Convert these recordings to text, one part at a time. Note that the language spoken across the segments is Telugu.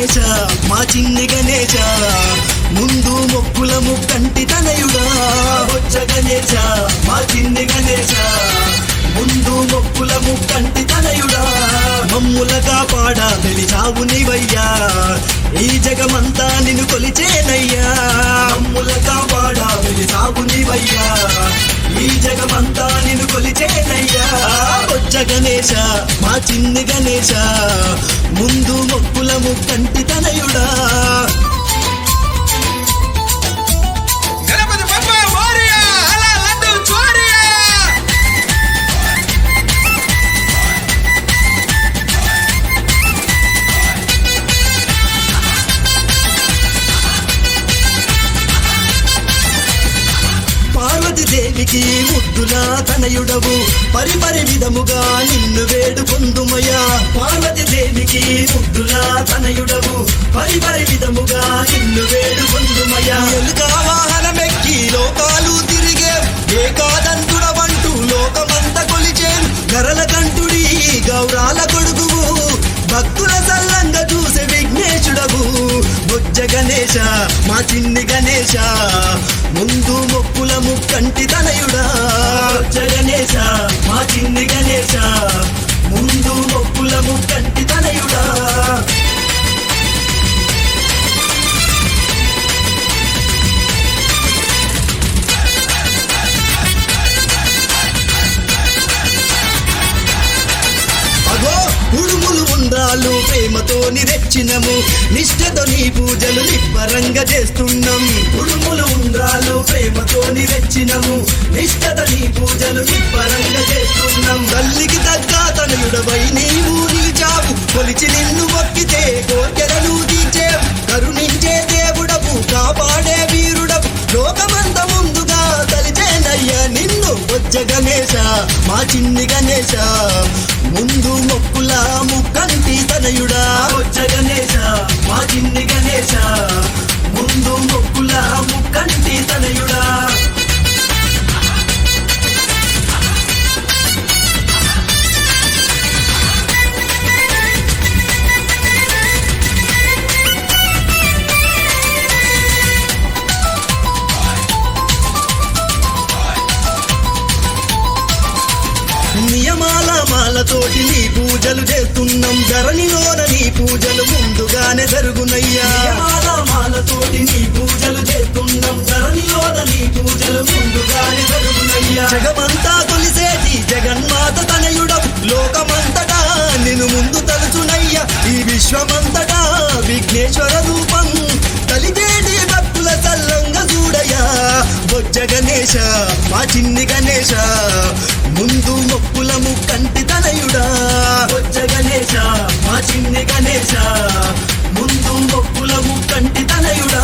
గణేశ మా చిన్ని గణేశ ముందు మొక్కుల ముక్కంటి తనయుడా బొజ్జ గణేశ మా చిన్ని గణేశ ముందు మొక్కుల ముక్కంటి తనయుడా మమ్ములగా పాడా తెలిసావు నీవయ్యా ఈ జగమంతా నిన్ను కొలిచేనయ్యా మమ్ములగా పాడా తెలిసావు నీవయ్యా ఈ జగమంతా నిన్ను కొలిచేనయ్యా బొజ్జ గణేశ మా చిన్ని గణేశ ముందు మొక్కుల ముక్కంటి తనయుడా గణపతి బప్ప మోరియా అలా లడ్డు చోరియా పార్వతి దేవికి ముద్దులా తనయుడవు పరిపరి విధముగా నిన్ను వేడుకొందుమయ్యా పార్వతి దేవికి ముద్దులా తనయుడవు పరిపరి విధముగా నిన్ను వేడుకొందుమయ్యా ఎలుగా వాహనమెక్కి లోకాలు తిరిగే ఏకాదంతుడవంటూ లోకమంత కొలిచేను గరల కంటుడి గౌరాల కొడుకువు భక్తుల సల్లంగా చూసే విఘ్నేశుడవు బొజ్జ గణేశ మా చిన్ని గణేశ ముందు మొక్కుల ముక్కంటి తనయుడా బొజ్జ గణేశ మా చిన్ని గణేశ ముందు మొక్కుల ముక్కంటి తనయుడా అగో ఉడుములు ఉండ్రాలు ప్రేమతో నిరెచ్చినము నిష్ఠతో నీ పూజలు నిబ్బరంగా చేస్తున్నాం ఉడుములు ఉండ్రాలు ప్రేమతో నిరెచ్చినము నిష్ఠతో నీ పూజలు నిబ్బరంగా చేస్తున్నాం తల్లికి తగ్గ తనయుడవై నీవు నిలిచావు కొలిచి నిన్ను మొక్కితే కోర్కెలను తీర్చేవు కరుణించే దేవుడవు కాపాడే వీరుడవు లోకమంత ముందుగా తలిచేనయ్యా నిన్ను వచ్చ గణేశ మా చిన్ని గణేశ ముందు మొక్కుల ముక్కంటి తనయుడా వచ్చ గణేశ మా చిన్ని గణేశ ముందు మొక్కుల ముక్కంటి తనయుడా నియమాల మాలతోటి నీ పూజలు చేస్తున్నాం ధరణిలోన నీ పూజలు ముందుగానే జరుగునయ్యా నియమాల మాలతోటి నీ పూజలు చేస్తున్నాం ధరణిలోన నీ పూజలు ముందుగానే జరుగునయ్యా జగమంతా తొలిసేటి జగన్మాత తనయుడం లోకమంతటా నిన్ను ముందు తలుచునయ్యా ఈ విశ్వమంతటా విఘ్నేశ్వర రూపం కలిగేటి భక్తుల సల్లంగా చూడయ్యా బొజ్జ గణేశ మా చిన్ని గణేశ ముందు మొక్కుల ముక్కంటి తనయుడా బొజ్జ గణేశ మా చిన్ని గణేశ ముందు మొక్కుల ముక్కంటి తనయుడా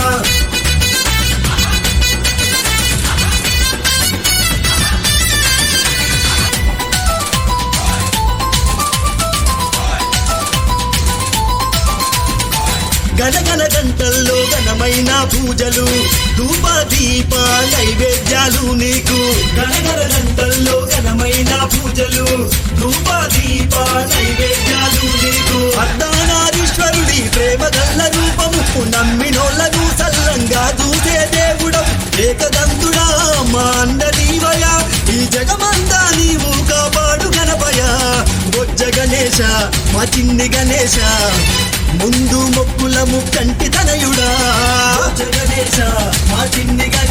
గణగణ గంటల్లో ఘనమైన పూజలు ధూప దీప నైవేద్యాలు నీకు గణగణ గంటల్లో ఘనమైన పూజలు ధూప దీప నైవేద్యాలు నీకు అర్ధనారీశ్వరుడి ప్రేమ గల్ల రూపము నమ్మినోళ్ళను సల్లంగా చూసే దేవుడం ఏకదంతుడా మా అందరీవయ ఈ జగమంతా నీవు కాపాడు గణపయ బొజ్జ గణేశ మా చిన్ని గణేశ ముందు మొక్కుల ముక్కంటి తనయుడా బొజ్జ గణేశ మా చిన్ని గణేశ